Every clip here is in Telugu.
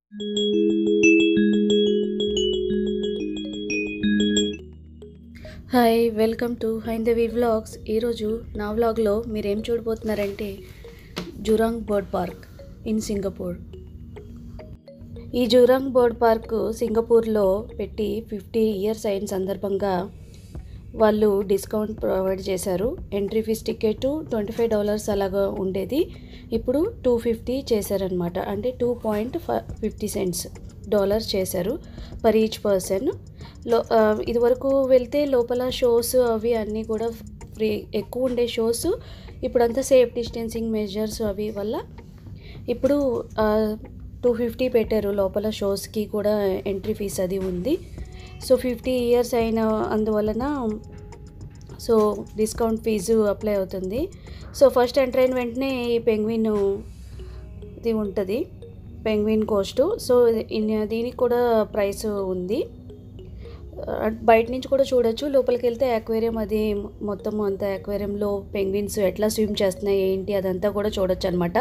hi welcome to Haindavi vlogs ఈరోజు నా వ్లాగ్లో మీరేం చూడబోతున్నారంటే Jurong bird park in Singapore ఈ జురాంగ్ బర్డ్ పార్క్ సింగపూర్లో పెట్టి ఫిఫ్టీ ఇయర్స్ అయిన సందర్భంగా వాళ్ళు డిస్కౌంట్ ప్రొవైడ్ చేశారు entry fee ticket twenty five dollars అలాగా ఉండేది ఇప్పుడు టూ ఫిఫ్టీ చేశారనమాట అంటే two point fifty cents dollars చేశారు పర్ ఈచ్ పర్సన్ లో ఆ, ఇదివరకు వెళ్తే లోపల షోస్ అవి అన్నీ కూడా ఫ్రీ ఎక్కువ ఉండే షోస్ ఇప్పుడంతా సేఫ్ డిస్టెన్సింగ్ మెజర్స్ అవి వల్ల ఇప్పుడు టూ ఫిఫ్టీ పెట్టారు లోపల షోస్కి కూడా ఎంట్రీ ఫీజ్ అది ఉంది సో ఫిఫ్టీ ఇయర్స్ అయిన అందువలన సో డిస్కౌంట్ ఫీజు అప్లై అవుతుంది సో ఫస్ట్ ఎంటర్ అయిన వెంటనే ఈ పెంగ్విన్ ఇది ఉంటుంది పెంగ్విన్ కోస్ట్ సో ఇన్- దీనికి కూడా ప్రైస్ ఉంది ఆ, బయట నుంచి కూడా చూడొచ్చు లోపలికి వెళ్తే అక్వేరియం అది మొత్తం అంతా అక్వేరియంలో పెంగ్విన్స్ ఎట్లా స్విమ్ చేస్తున్నాయి ఏంటి అదంతా కూడా చూడొచ్చు అనమాట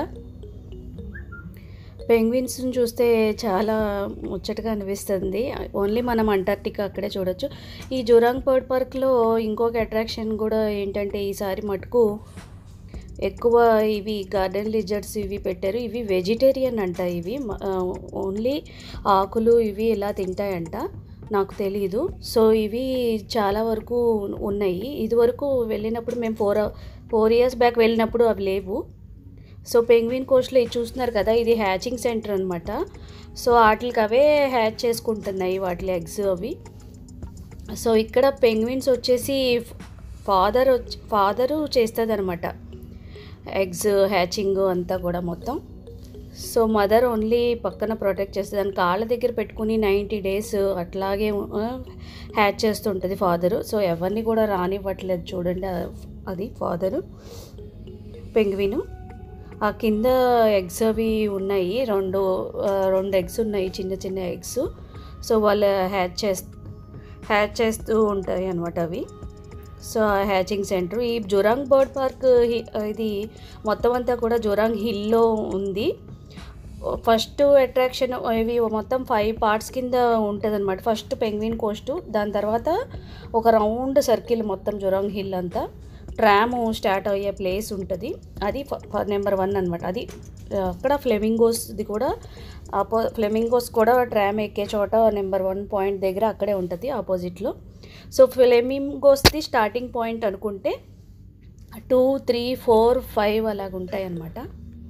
పెంగ్విన్స్ని చూస్తే చాలా ముచ్చటగా అనిపిస్తుంది ఓన్లీ మనం అంటార్టికా అక్కడే చూడొచ్చు ఈ జోరాంగ్ బర్డ్ పార్క్లో ఇంకొక అట్రాక్షన్ కూడా ఏంటంటే ఈసారి మటుకు ఎక్కువ ఇవి గార్డెన్ లిజర్డ్స్ ఇవి పెట్టారు ఇవి వెజిటేరియన్ అంట ఇవి మ- ఆ, ఓన్లీ ఆకులు ఇవి ఇలా తింటాయంట నాకు తెలియదు సో ఇవి చాలా వరకు ఉన్నాయి ఇదివరకు వెళ్ళినప్పుడు మేము ఫోర్ ఫోర్ ఇయర్స్ బ్యాక్ వెళ్ళినప్పుడు అవి లేవు సో పెంగ్విన్ కోస్ట్లో ఇది చూస్తున్నారు కదా ఇది హ్యాచింగ్ సెంటర్ అనమాట సో వాటికి అవే హ్యాచ్ చేసుకుంటున్నాయి వాటి ఎగ్స్ అవి సో ఇక్కడ పెంగ్విన్స్ వచ్చేసి ఫాదర్ వచ్చి ఫాదరు చేస్తుంది అనమాట ఎగ్స్ హ్యాచింగ్ అంతా కూడా మొత్తం సో మదర్ ఓన్లీ పక్కన ప్రొటెక్ట్ చేస్తుంది దాని కాళ్ళ దగ్గర పెట్టుకుని నైంటీ డేస్ అట్లాగే హ్యాచ్ చేస్తుంటుంది ఫాదరు సో ఎవరిని కూడా రానివ్వట్లేదు చూడండి ఆ- అది ఫాదరు పెంగ్విను ఆ కింద ఎగ్స్ అవి ఉన్నాయి రెండు ఆ, రెండు ఎగ్స్ ఉన్నాయి చిన్న చిన్న ఎగ్స్ సో వాళ్ళు హ్యాచ్ చేస్ హ్యాచ్ చేస్తూ ఉంటాయి అనమాట అవి సో ఆ హ్యాచింగ్ సెంటర్ ఈ జొరాంగ్ బర్డ్ పార్క్ హి- ఇది మొత్తం అంతా కూడా జొరాంగ్ హిల్లో ఉంది ఫస్ట్ అట్రాక్షన్ ఇవి మొత్తం ఫైవ్ పార్ట్స్ కింద ఉంటుంది అనమాట ఫస్ట్ పెంగ్విన్ కోస్ట్ దాని తర్వాత ఒక రౌండ్ సర్కిల్ మొత్తం జొరాంగ్ హిల్ అంతా ట్రామ్ స్టార్ట్ అయ్యే ప్లేస్ ఉంటుంది అది నెంబర్ వన్ అనమాట అది ఆ, అక్కడ ఫ్లెమింగోస్ది కూడా ఆపో ఫ్లెమింగోస్ కూడా ట్రామ్ ఎక్కే చోట నెంబర్ వన్ పాయింట్ దగ్గర అక్కడే ఉంటుంది ఆపోజిట్లో సో ఫ్లెమింగోస్ది స్టార్టింగ్ పాయింట్ అనుకుంటే టూ త్రీ ఫోర్ ఫైవ్ అలాగ ఉంటాయి అన్నమాట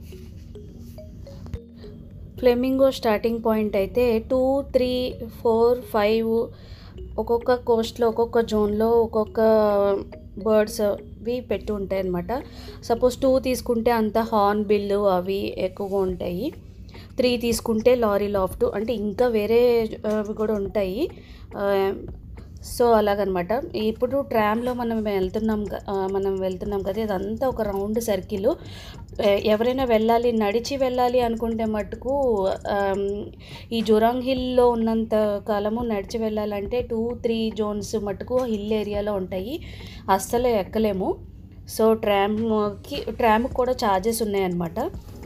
ఫ్లెమింగో స్టార్టింగ్ పాయింట్ అయితే టూ త్రీ ఫోర్ ఫైవ్ ఒక్కొక్క కోస్ట్లో ఒక్కొక్క జోన్లో ఒక్కొక్క బర్డ్స్ అవి పెట్టి ఉంటాయి అన్నమాట సపోజ్ టూ తీసుకుంటే అంత హార్న్ బిల్లు అవి ఎక్కువగా ఉంటాయి త్రీ తీసుకుంటే లారీ లాఫ్ట్ అంటే ఇంకా వేరే ఆ, అవి కూడా ఉంటాయి ఆ, సో అలాగనమాట ఇప్పుడు ట్రామ్లో మనం వెళ్తున్నాం క- ఆ, మనం వెళ్తున్నాం కదా ఇదంతా ఒక రౌండ్ సర్కిల్ ఎవరైనా వెళ్ళాలి నడిచి వెళ్ళాలి అనుకుంటే మటుకు ఆమ్, ఈ జొరాంగ్ హిల్లో ఉన్నంత కాలము నడిచి వెళ్ళాలంటే టూ త్రీ జోన్స్ మటుకు హిల్ ఏరియాలో ఉంటాయి అస్సలు ఎక్కలేము సో ట్రామ్కి ట్రామ్కి కూడా ఛార్జెస్ ఉన్నాయన్నమాట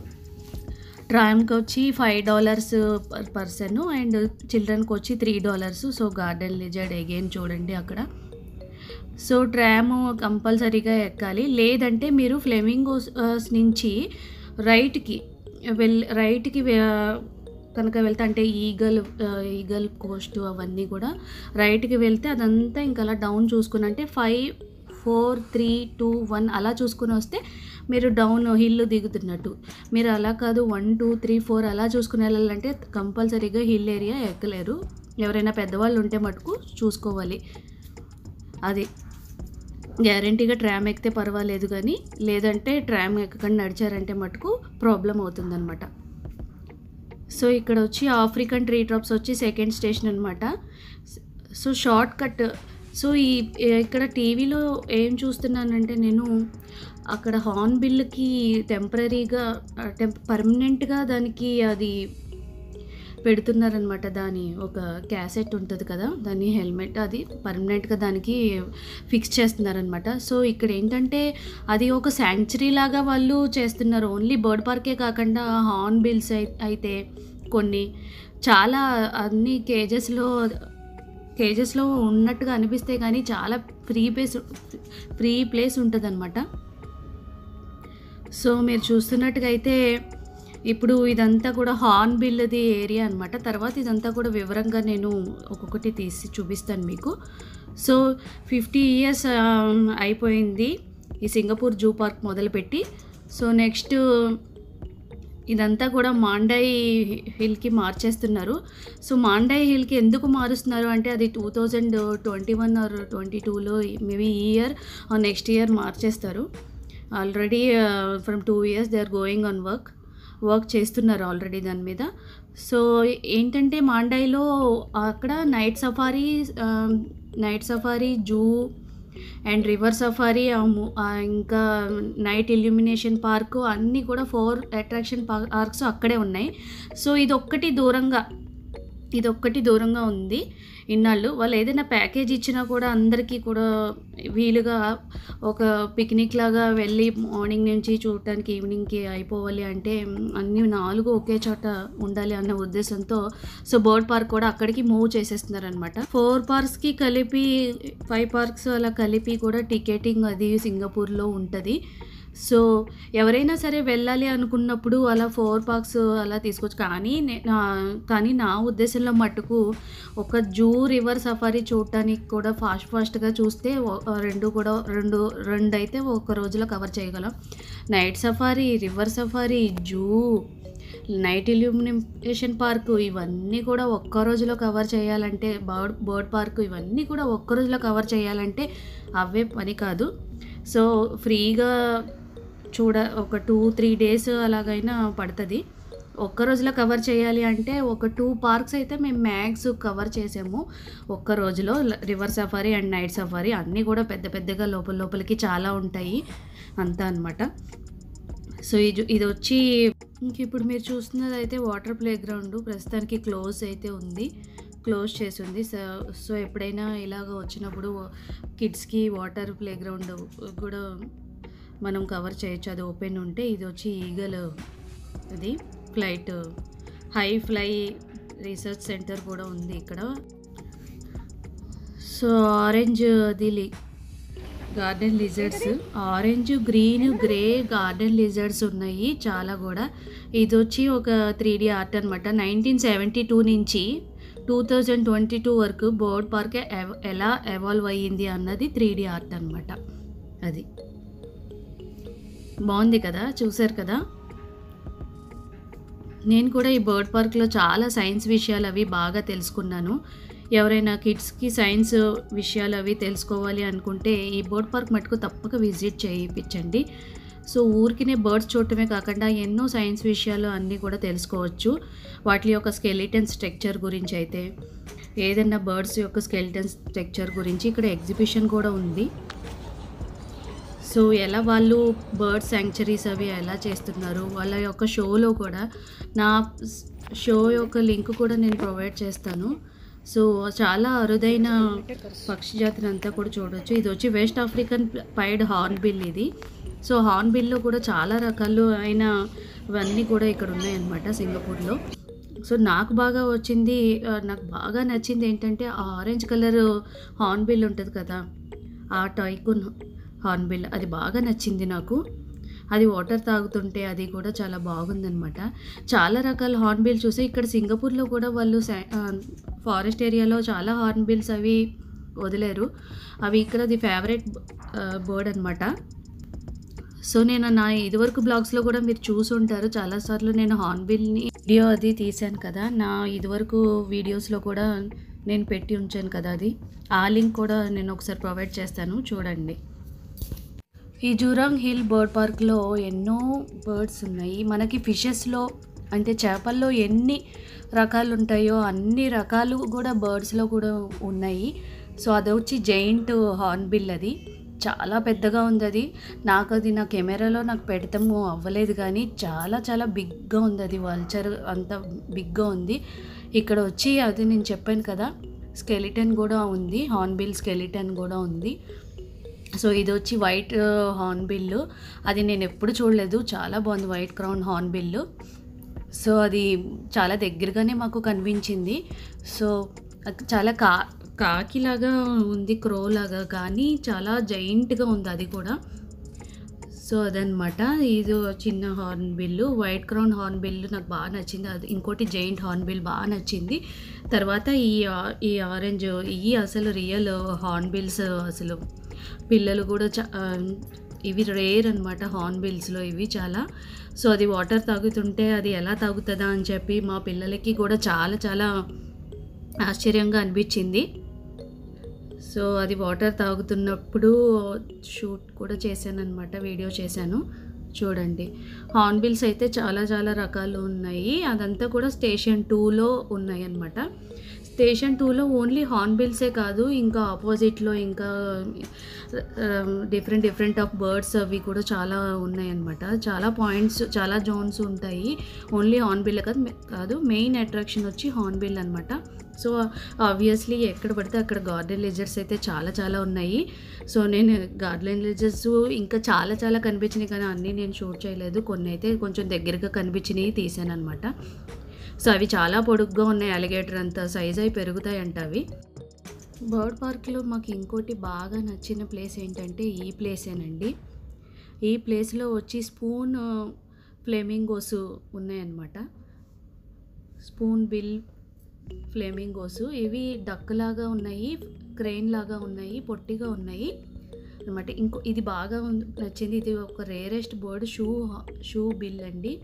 ట్రామ్కి వచ్చి five dollars per person and చిల్డ్రన్కి వచ్చి three dollars so garden lizard again చూడండి అక్కడ సో ట్రామ్ కంపల్సరీగా ఎక్కాలి లేదంటే మీరు ఫ్లెమింగోస్ నుంచి రైట్కి వెల్ రైట్కి కనుక వెళ్తే అంటే ఈగల్ ఆ, ఈగల్ కోస్ట్ అవన్నీ కూడా రైట్కి వెళ్తే అదంతా ఇంకా అలా డౌన్ చూసుకుని అంటే five four three two one అలా చూసుకుని వస్తే మీరు డౌన్ హిల్ దిగుతున్నట్టు మీరు అలా కాదు వన్ టూ త్రీ ఫోర్ అలా చూసుకుని వెళ్ళాలంటే కంపల్సరీగా హిల్ ఏరియా ఎక్కలేరు ఎవరైనా పెద్దవాళ్ళు ఉంటే మటుకు చూసుకోవాలి అది గ్యారంటీగా ట్రామ్ ఎక్కితే పర్వాలేదు కానీ లేదంటే ట్రామ్ ఎక్కకుండా నడిచారంటే మటుకు ప్రాబ్లం అవుతుందన్నమాట సో ఇక్కడ వచ్చి ఆఫ్రికన్ ట్రీ డ్రాప్స్ వచ్చి సెకండ్ స్టేషన్ అనమాట సో షార్ట్ కట్ సో ఈ ఇక్కడ టీవీలో ఏం చూస్తున్నానంటే నేను అక్కడ హార్న్ బిల్కి టెంపరీగా టెంప్ పర్మనెంట్గా దానికి అది పెడుతున్నారనమాట దాని ఒక క్యాసెట్ ఉంటుంది కదా దాని హెల్మెట్ అది పర్మనెంట్గా దానికి ఫిక్స్ చేస్తున్నారనమాట సో ఇక్కడ ఏంటంటే అది ఒక శాంక్చురీ లాగా వాళ్ళు చేస్తున్నారు ఓన్లీ బర్డ్ పార్కే కాకుండా హార్న్ బిల్స్ అయితే కొన్ని చాలా అన్ని కేజెస్లో కేజెస్లో ఉన్నట్టుగా అనిపిస్తే కానీ చాలా ఫ్రీ ప్లేస్ ఫ్రీ ప్లేస్ ఉంటుంది సో మీరు చూస్తున్నట్టుగా అయితే ఇప్పుడు ఇదంతా కూడా హార్న్ బిల్ది ఏరియా అనమాట తర్వాత ఇదంతా కూడా వివరంగా నేను ఒక్కొక్కటి తీసి చూపిస్తాను మీకు సో ఫిఫ్టీ ఇయర్స్ అయిపోయింది ఈ సింగపూర్ జూ పార్క్ మొదలుపెట్టి సో నెక్స్ట్ ఇదంతా కూడా మాండాయి హిల్కి మార్చేస్తున్నారు సో మాండాయి హిల్కి ఎందుకు మారుస్తున్నారు అంటే అది two thousand twenty one or twenty టూలో మేబీ ఈ ఇయర్ నెక్స్ట్ ఇయర్ మార్చేస్తారు already from two years they are going on work work చేస్తున్నారు ఆల్రెడీ దాని మీద సో ఏంటంటే మాండాయిలో అక్కడ night safari night safari zoo and river safari ఇంకా నైట్ ఇల్యూమినేషన్ పార్కు అన్నీ కూడా ఫోర్ అట్రాక్షన్ పార్క్స్ అక్కడే ఉన్నాయి సో ఇది ఒక్కటి దూరంగా ఇది ఒక్కటి దూరంగా ఉంది ఇన్నాళ్ళు వాళ్ళు ఏదైనా ప్యాకేజ్ ఇచ్చినా కూడా అందరికీ కూడా వీలుగా ఒక పిక్నిక్ లాగా వెళ్ళి మార్నింగ్ నుంచి చూడటానికి ఈవినింగ్కి అయిపోవాలి అంటే అన్ని నాలుగు ఒకే చోట ఉండాలి అన్న ఉద్దేశంతో సో బర్డ్ పార్క్ కూడా అక్కడికి మూవ్ చేసేస్తున్నారు అనమాట ఫోర్ పార్క్స్కి కలిపి ఫైవ్ పార్క్స్ అలా కలిపి కూడా టికెటింగ్ అది సింగపూర్లో ఉంటుంది సో ఎవరైనా సరే వెళ్ళాలి అనుకున్నప్పుడు అలా ఫోర్ పార్క్స్ అలా తీసుకోవచ్చు కానీ నే- నా- కానీ నా ఉద్దేశంలో మట్టుకు ఒక జూ రివర్ సఫారీ చూడటానికి కూడా ఫాస్ట్ ఫాస్ట్గా చూస్తే ఓ- రెండు కూడా రెండు రెండు అయితే ఒక రోజులో కవర్ చేయగలం night safari river safari zoo night illumination park ఇవన్నీ కూడా ఒక్క రోజులో కవర్ చేయాలంటే బర్డ్ బర్డ్ పార్క్ ఇవన్నీ కూడా ఒక్క రోజులో కవర్ చేయాలంటే అవే పని కాదు సో ఫ్రీగా చూడ ఒక టూ త్రీ డేస్ అలాగైనా పడుతుంది ఒక్క రోజులో కవర్ చేయాలి అంటే ఒక టూ పార్క్స్ అయితే మేము మ్యాక్స్ కవర్ చేసాము ఒక్క రోజులో river safari and night safari అన్నీ కూడా పెద్ద పెద్దగా లోపల లోపలికి చాలా ఉంటాయి అంతా అనమాట సో ఇది ఇది వచ్చి ఇంక ఇప్పుడు మీరు చూస్తున్నది అయితే వాటర్ ప్లే గ్రౌండ్ ప్రస్తుతానికి క్లోజ్ అయితే ఉంది క్లోజ్ చేసి ఉంది సో సో ఎప్పుడైనా ఇలాగ వచ్చినప్పుడు కిడ్స్కి వాటర్ ప్లే గ్రౌండ్ కూడా మనం కవర్ చేయొచ్చు అది ఓపెన్ ఉంటే ఇది వచ్చి ఈగల్ ఇది flight high fly research centre కూడా ఉంది ఇక్కడ సో ఆరెంజ్ అది లి- garden lizards orange green grey garden lizards ఉన్నాయి చాలా కూడా ఇది వచ్చి ఒక త్రీ డి ఆర్ట్ అనమాట నైన్టీన్ సెవెంటీ టూ నుంచి టూ థౌజండ్ ట్వంటీ టూ వరకు బోర్డ్ పార్క్ ఎవ- ఎలా ఎవాల్వ్ అయ్యింది అన్నది త్రీ డి ఆర్ట్ అనమాట అది బాగుంది కదా చూసారు కదా నేను కూడా ఈ బర్డ్ పార్క్లో చాలా సైన్స్ విషయాలు అవి బాగా తెలుసుకున్నాను ఎవరైనా కిడ్స్కి సైన్స్ విషయాలు అవి తెలుసుకోవాలి అనుకుంటే ఈ బర్డ్ పార్క్ మటుకు తప్పక విజిట్ చేయించండి సో ఊరికినే బర్డ్స్ చూడటమే కాకుండా ఎన్నో సైన్స్ విషయాలు అన్నీ కూడా తెలుసుకోవచ్చు వాటి యొక్క స్కెలిటన్ స్ట్రక్చర్ గురించి అయితే ఏదైనా బర్డ్స్ యొక్క స్కెలిటన్ స్ట్రక్చర్ గురించి ఇక్కడ ఎగ్జిబిషన్ కూడా ఉంది సో ఎలా వాళ్ళు బర్డ్ శాంక్చరీస్ అవి ఎలా చేస్తున్నారు వాళ్ళ యొక్క షోలో కూడా నా షో యొక్క లింక్ కూడా నేను ప్రొవైడ్ చేస్తాను సో చాలా అరుదైన పక్షి జాతిని అంతా కూడా చూడొచ్చు ఇది వచ్చి west African pied horn bill ఇది సో హార్న్ బిల్లో కూడా చాలా రకాలు అయిన ఇవన్నీ కూడా ఇక్కడ ఉన్నాయన్నమాట సింగపూర్లో సో నాకు బాగా వచ్చింది ఆ, నాకు బాగా నచ్చింది ఏంటంటే ఆ ఆరెంజ్ కలర్ హార్న్ బిల్ ఉంటుంది కదా ఆ టైకున్ హార్న్ బిల్ అది బాగా నచ్చింది నాకు అది వాటర్ తాగుతుంటే అది కూడా చాలా బాగుందనమాట చాలా రకాల హార్న్ బిల్ చూసి ఇక్కడ సింగపూర్లో కూడా వాళ్ళు ఫారెస్ట్ ఏరియాలో చాలా హార్న్ బిల్స్ అవి వదిలేరు అవి ఇక్కడ ది ఫేవరెట్ బర్డ్ అనమాట సో నేను నా ఇదివరకు బ్లాగ్స్లో కూడా మీరు చూసి ఉంటారు చాలాసార్లు నేను హార్న్బిల్ని వీడియో అది తీశాను కదా నా ఇదివరకు వీడియోస్లో కూడా నేను పెట్టి ఉంచాను కదా అది ఆ లింక్ కూడా నేను ఒకసారి ప్రొవైడ్ చేస్తాను చూడండి ఈ జూరాంగ్ హిల్ బర్డ్ పార్క్లో ఎన్నో బర్డ్స్ ఉన్నాయి మనకి ఫిషెస్లో అంటే చేపల్లో ఎన్ని రకాలు ఉంటాయో అన్ని రకాలు కూడా బర్డ్స్లో కూడా ఉన్నాయి సో అది వచ్చి జైంట్ హార్న్బిల్ అది చాలా పెద్దగా ఉంది అది నాకు అది నా కెమెరాలో నాకు పెడతాము అవ్వలేదు కానీ చాలా చాలా బిగ్గా ఉంది అది వల్చర్ అంత బిగ్గా ఉంది ఇక్కడ వచ్చి అది నేను చెప్పాను కదా స్కెలిటన్ కూడా ఉంది హార్న్బిల్ స్కెలిటన్ కూడా ఉంది సో ఇది వచ్చి వైట్ హార్న్ బిల్లు అది నేను ఎప్పుడు చూడలేదు చాలా బాగుంది white crown horn bill so అది చాలా దగ్గరగానే మాకు కనిపించింది సో అది చాలా కా కాకిలాగా ఉంది క్రో లాగా కానీ చాలా జైంట్గా ఉంది అది కూడా సో అదనమాట ఇది చిన్న horn bill white crown horn bill నాకు బాగా నచ్చింది అది ఇంకోటి జైంట్ హార్న్ బిల్ బాగా నచ్చింది తర్వాత ఈ ఆ- ఈ ఆరెంజ్ ఇవి అసలు రియల్ హార్న్ బిల్స్ అసలు పిల్లలు కూడా చా ఆ, ఇవి రేర్ అనమాట హార్న్ బిల్స్లో ఇవి చాలా సో అది వాటర్ తాగుతుంటే అది ఎలా తాగుతుందా అని చెప్పి మా పిల్లలకి కూడా చాలా చాలా ఆశ్చర్యంగా అనిపించింది సో అది వాటర్ తాగుతున్నప్పుడు షూట్ కూడా చేశాను అనమాట వీడియో చేశాను చూడండి హార్న్బిల్స్ అయితే చాలా చాలా రకాలు ఉన్నాయి అదంతా కూడా స్టేషన్ టూలో ఉన్నాయి అనమాట స్టేషన్ టూలో ఓన్లీ హార్న్బిల్సే కాదు ఇంకా ఆపోజిట్లో ఇంకా డిఫరెంట్ డిఫరెంట్ ఆఫ్ బర్డ్స్ అవి కూడా చాలా ఉన్నాయన్నమాట చాలా పాయింట్స్ చాలా జోన్స్ ఉంటాయి ఓన్లీ హార్న్బిల్ కాదు కాదు మెయిన్ అట్రాక్షన్ వచ్చి హార్న్బిల్ అనమాట సో ఆబ్వియస్లీ ఎక్కడ పడితే అక్కడ గార్డెన్ లెజర్స్ అయితే చాలా చాలా ఉన్నాయి సో నేను గార్డెన్ లెజర్స్ ఇంకా చాలా చాలా కనిపించినాయి కానీ అన్నీ నేను షూట్ చేయలేదు కొన్ని అయితే కొంచెం దగ్గరగా కనిపించినవి తీసాను అనమాట సో అవి చాలా పొడుగ్గా ఉన్నాయి అలిగేటర్ అంత సైజ్ అయి పెరుగుతాయంట అవి బర్డ్ పార్క్లో మాకు ఇంకోటి బాగా నచ్చిన ప్లేస్ ఏంటంటే ఈ ప్లేసేనండి ఈ ప్లేస్లో వచ్చి స్పూన్ ఫ్లేమింగోస్ ఉన్నాయన్నమాట స్పూన్ బిల్ ఫ్లేమింగోస్ ఇవి డక్ లాగా ఉన్నాయి క్రెయిన్ లాగా ఉన్నాయి పొట్టిగా ఉన్నాయి అనమాట ఇంకో ఇది బాగా ఉంది- నచ్చింది ఇది ఒక rarest bird shoe shoebill అండి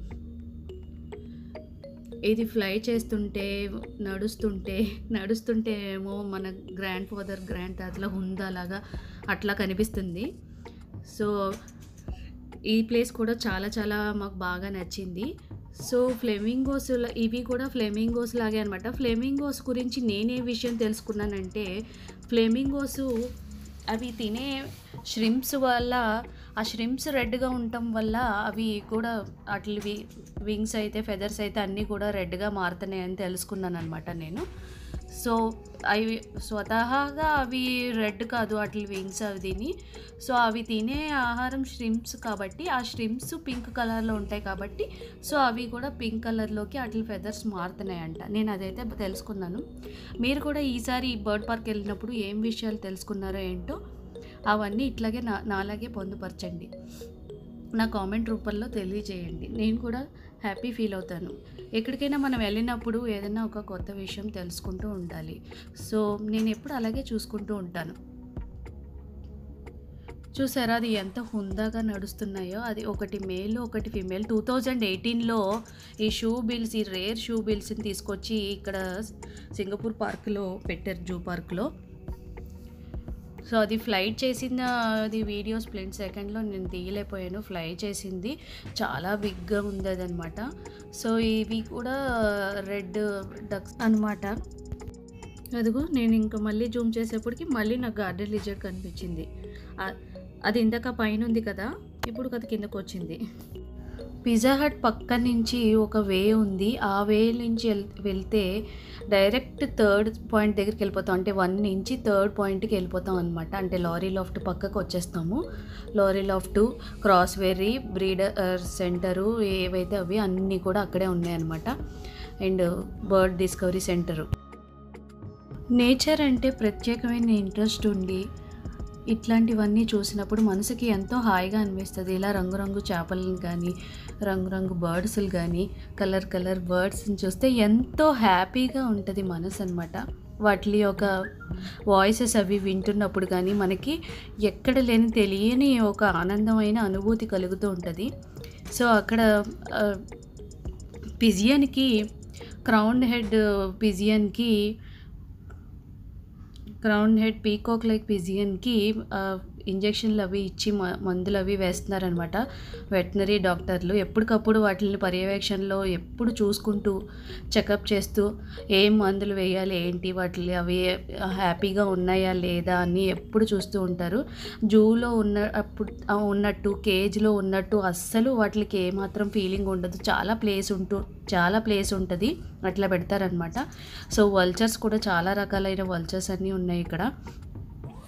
ఇది ఫ్లై చేస్తుంటే నడుస్తుంటే నడుస్తుంటే ఏమో మన గ్రాండ్ ఫాదర్ గ్రాండ్ తాతల హుందాలాగా అట్లా కనిపిస్తుంది సో ఈ ప్లేస్ కూడా చాలా చాలా మాకు బాగా నచ్చింది సో ఫ్లెమింగోస్ ఇవి కూడా ఫ్లెమింగోస్ లాగే అనమాట ఫ్లెమింగోస్ గురించి నేనే విషయం తెలుసుకున్నానంటే ఫ్లెమింగోస్ అవి తినే ష్రింప్స్ వల్ల ఆ ష్రింప్స్ రెడ్గా ఉండటం వల్ల అవి కూడా వాటి వింగ్స్ అయితే ఫెదర్స్ అయితే అన్నీ కూడా రెడ్గా మారుతున్నాయని తెలుసుకున్నాను అనమాట నేను సో అవి స్వతహాగా అవి రెడ్ కాదు వాటి వింగ్స్ అవి తిని సో అవి తినే ఆహారం ష్రింప్స్ కాబట్టి ఆ ష్రింప్స్ పింక్ కలర్లో ఉంటాయి కాబట్టి సో అవి కూడా పింక్ కలర్లోకి వాటి ఫెదర్స్ మారుతున్నాయంట నేను అదైతే తెలుసుకున్నాను మీరు కూడా ఈసారి ఈ బర్డ్ పార్క్ వెళ్ళినప్పుడు ఏం విషయాలు తెలుసుకున్నారో ఏంటో అవన్నీ ఇట్లాగే నా నాలాగే పొందుపరచండి నా కామెంట్ రూపంలో తెలియజేయండి నేను కూడా హ్యాపీ ఫీల్ అవుతాను ఎక్కడికైనా మనం వెళ్ళినప్పుడు ఏదైనా ఒక కొత్త విషయం తెలుసుకుంటూ ఉండాలి సో నేను ఎప్పుడు అలాగే చూసుకుంటూ ఉంటాను చూసారా అది ఎంత హుందాగా నడుస్తున్నాయో అది ఒకటి మేల్ ఒకటి ఫిమేల్ టూ థౌజండ్ ఎయిటీన్లో ఈ షూ బిల్స్ ఈ రేర్ షూ బిల్స్ని తీసుకొచ్చి ఇక్కడ సింగపూర్ పార్క్లో పెట్టారు జూ పార్క్లో సో అది ఫ్లైట్ చేసిన అది వీడియో స్ప్లిట్ సెకండ్లో నేను తీయలేకపోయాను ఫ్లై చేసింది చాలా బిగ్గా ఉంది అదనమాట సో ఇవి కూడా రెడ్ డక్స్ అనమాట అదిగో నేను ఇంకా మళ్ళీ జూమ్ చేసేప్పటికి మళ్ళీ నాకు గార్డెన్ లిజర్డ్ కనిపించింది ఆ- అది ఇందాక పైన ఉంది కదా ఇప్పుడు అది కిందకు వచ్చింది పిజ్జా హట్ పక్క నుంచి ఒక వే ఉంది ఆ వే నుంచి వెల్- వెళ్తే డైరెక్ట్ థర్డ్ పాయింట్ దగ్గరికి వెళ్ళిపోతాం అంటే వన్ నుంచి థర్డ్ పాయింట్కి వెళ్ళిపోతాం అనమాట అంటే లారీ లాఫ్ట్ పక్కకు వచ్చేస్తాము Lory Loft cross very breeder centre ఏవైతే అవి అన్నీ కూడా అక్కడే ఉన్నాయన్నమాట and Bird Discovery Centre nature అంటే ప్రత్యేకమైన ఇంట్రెస్ట్ ఉండి ఇట్లాంటివన్నీ చూసినప్పుడు మనసుకి ఎంతో హాయిగా అనిపిస్తుంది ఇలా రంగురంగు చేపలను కానీ రంగురంగు బర్డ్స్లు కానీ కలర్ కలర్ బర్డ్స్ని చూస్తే ఎంతో హ్యాపీగా ఉంటుంది మనసు అనమాట వాటి యొక్క వాయిసెస్ అవి వింటున్నప్పుడు కానీ మనకి ఎక్కడ లేని తెలియని ఒక ఆనందమైన అనుభూతి కలుగుతూ ఉంటుంది సో అక్కడ ఆ, పిజియన్కి క్రౌన్ హెడ్ పిజియన్కి క్రౌన్ హెడ్ పీకాక్ లైక్ పిజియన్కి ఇంజెక్షన్లు అవి ఇచ్చి మ- మందులు అవి వేస్తున్నారనమాట వెటనరీ డాక్టర్లు ఎప్పటికప్పుడు వాటిని పర్యవేక్షణలో ఎప్పుడు చూసుకుంటూ చెకప్ చేస్తూ ఏం మందులు వేయాలి ఏంటి వాటిని అవి హ్యాపీగా ఉన్నాయా లేదా అని ఎప్పుడు చూస్తూ ఉంటారు జూలో ఉన్న అప్పుడు ఆ ఉన్నట్టు కేజ్లో ఉన్నట్టు అస్సలు వాటికి ఏమాత్రం ఫీలింగ్ ఉండదు చాలా ప్లేస్ ఉంటూ చాలా ప్లేస్ ఉంటుంది అట్లా పెడతారనమాట సో వల్చర్స్ కూడా చాలా రకాలైన వల్చర్స్ అన్నీ ఉన్నాయి ఇక్కడ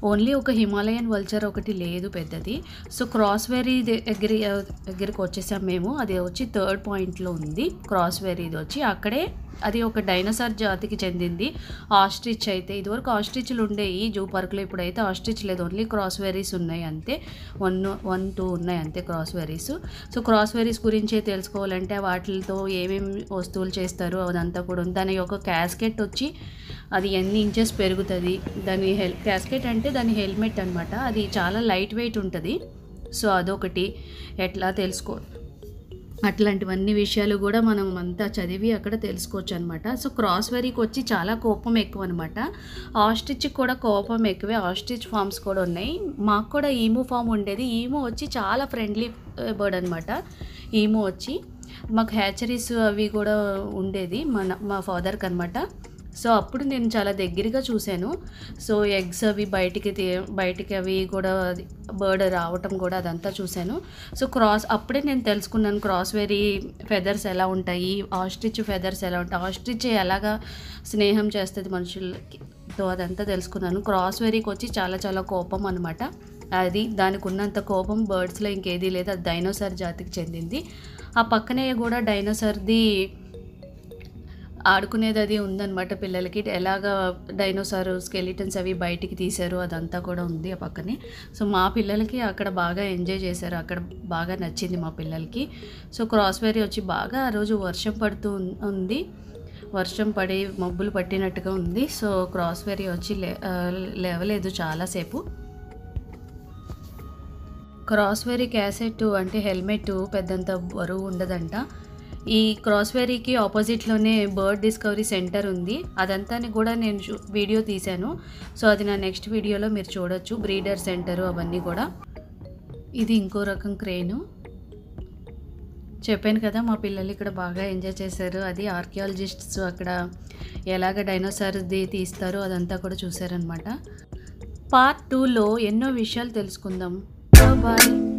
ఓన్లీ ఒక హిమాలయన్ వల్చర్ ఒకటి లేదు పెద్దది సో క్రాస్ వెరీ దగ్గర దగ్గరికి వచ్చేసాం మేము అది వచ్చి థర్డ్ పాయింట్లో ఉంది క్రాస్ వెరీది వచ్చి అక్కడే అది ఒక డైనోసార్ జాతికి చెందింది ఆస్ట్రిచ్ అయితే ఇదివరకు ఆస్ట్రిచ్లు ఉండేవి జూ పార్క్లో ఇప్పుడైతే ఆస్ట్రిచ్ లేదు ఓన్లీ క్రాస్ వెరీస్ ఉన్నాయి అంతే వన్ వన్ టూ ఉన్నాయి అంతే క్రాస్ వెరీస్ సో క్రాస్ వెరీస్ గురించి తెలుసుకోవాలంటే వాటితో ఏమేమి వస్తువులు చేస్తారు అదంతా కూడా ఉంది దాని యొక్క క్యాస్కెట్ వచ్చి అది ఎన్ని ఇంచెస్ పెరుగుతుంది దాని హెల్ క్యాస్కెట్ అంటే దాని హెల్మెట్ అనమాట అది చాలా లైట్ వెయిట్ ఉంటుంది సో అదొకటి ఎట్లా తెలుసుకో అట్లాంటివన్నీ విషయాలు కూడా మనం అంతా చదివి అక్కడ తెలుసుకోవచ్చు అనమాట సో క్రాస్ వెరీకి వచ్చి చాలా కోపం ఎక్కువ అనమాట ఆస్ట్రిచ్కి కూడా కోపం ఎక్కువే ఆస్ట్రిచ్ ఫామ్స్ కూడా ఉన్నాయి మాకు కూడా ఈమూ ఫామ్ ఉండేది ఈమూ వచ్చి చాలా ఫ్రెండ్లీ బర్డ్ అనమాట ఈమూ వచ్చి మాకు హ్యాచరీస్ అవి కూడా ఉండేది మన మా ఫాదర్కి అనమాట సో అప్పుడు నేను చాలా దగ్గరగా చూశాను సో ఎగ్స్ అవి బయటికి తీ- బయటికి అవి కూడా బర్డ్ రావటం కూడా అదంతా చూశాను సో క్రాస్ అప్పుడే నేను తెలుసుకున్నాను క్రాస్ వెరీ ఫెదర్స్ ఎలా ఉంటాయి ఆస్ట్రిచ్ ఫెదర్స్ ఎలా ఉంటాయి ఆస్ట్రిచ్ ఎలాగా స్నేహం చేస్తుంది మనుషులకి తో అదంతా తెలుసుకున్నాను క్రాస్ వెరీకి వచ్చి చాలా చాలా కోపం అనమాట అది దానికి ఉన్నంత కోపం బర్డ్స్లో ఇంకేదీ లేదు అది డైనోసార్ జాతికి చెందింది ఆ పక్కనే కూడా డైనోసార్ది ఆడుకునేది అది ఉందన్నమాట పిల్లలకి ఎలాగ డైనోసార్ స్కెలిటన్స్ అవి బయటికి తీశారు అదంతా కూడా ఉంది ఆ పక్కనే సో మా పిల్లలకి అక్కడ బాగా ఎంజాయ్ చేశారు అక్కడ బాగా నచ్చింది మా పిల్లలకి సో క్రాస్ వేరీ వచ్చి బాగా ఆ రోజు వర్షం పడుతూ ఉన్- ఉంది వర్షం పడి మబ్బులు పట్టినట్టుగా ఉంది సో క్రాస్ వేరీ వచ్చి లే ఆ, లేవలేదు చాలాసేపు క్రాస్ వెరీ క్యాసెట్ అంటే హెల్మెట్ పెద్దంత బరువు ఉండదంట ఈ క్రాస్ వెరీకి ఆపోజిట్లోనే బర్డ్ డిస్కవరీ సెంటర్ ఉంది అదంతా కూడా నేను చూ- వీడియో తీశాను సో అది నా నెక్స్ట్ వీడియోలో మీరు చూడొచ్చు బ్రీడర్ సెంటర్ అవన్నీ కూడా ఇది ఇంకో రకం క్రేను చెప్పాను కదా మా పిల్లలు ఇక్కడ బాగా ఎంజాయ్ చేశారు అది ఆర్కియాలజిస్ట్స్ అక్కడ ఎలాగ డైనోసార్ది తీస్తారో అదంతా కూడా చూశారనమాట పార్ట్ టూలో ఎన్నో విషయాలు తెలుసుకుందాం బాయ్